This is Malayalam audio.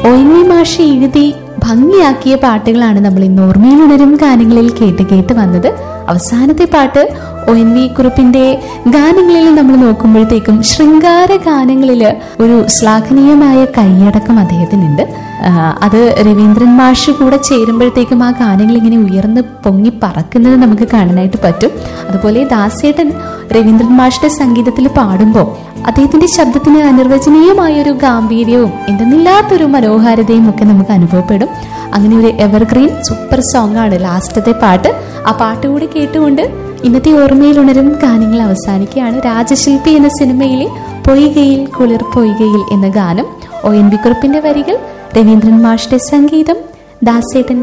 ഒ എൻ വി മാഷ് എഴുതി ഭംഗിയാക്കിയ പാട്ടുകളാണ് നമ്മൾ ഇന്ന് ഓർമ്മയിലുണരും ഗാനങ്ങളിൽ കേട്ട് കേട്ട് വന്നത് അവസാനത്തെ പാട്ട് ഒ എൻ വി കുറിപ്പിന്റെ ഗാനങ്ങളിൽ നമ്മൾ നോക്കുമ്പോഴത്തേക്കും ശൃംഗാര ഗാനങ്ങളിൽ ഒരു ശ്ലാഘനീയമായ കൈയടക്കം അദ്ദേഹത്തിനുണ്ട് ആ, അത് രവീന്ദ്രൻ മാഷ് കൂടെ ചേരുമ്പോഴത്തേക്കും ആ ഗാനങ്ങൾ ഇങ്ങനെ ഉയർന്ന് പൊങ്ങി പറക്കുന്നത് നമുക്ക് കാണാനായിട്ട് പറ്റും അതുപോലെ ദാസേട്ടൻ രവീന്ദ്രൻ മാഷിന്റെ സംഗീതത്തിൽ പാടുമ്പോൾ അദ്ദേഹത്തിന്റെ ശബ്ദത്തിന് അനിർവചനീയമായ ഒരു ഗാംഭീര്യവും എന്തെന്നില്ലാത്തൊരു മനോഹാരിതയും ഒക്കെ നമുക്ക് അനുഭവപ്പെടും അങ്ങനെ ഒരു എവർഗ്രീൻ സൂപ്പർ സോങ് ആണ് ലാസ്റ്റത്തെ പാട്ട് ആ പാട്ട് കൂടി കേട്ടുകൊണ്ട് ഇന്നത്തെ ഓർമ്മയിൽ ഉണരും ഗാനങ്ങൾ അവസാനിക്കുകയാണ് രാജശില്പി എന്ന സിനിമയിലെ പൊയ്കയിൽ കുളിർ പൊയ്കയിൽ എന്ന ഗാനം ഒ എൻ വി കുറിപ്പിന്റെ വരികൾ രവീന്ദ്രൻ മാഷിന്റെ സംഗീതം ദാസേട്ടന്റെ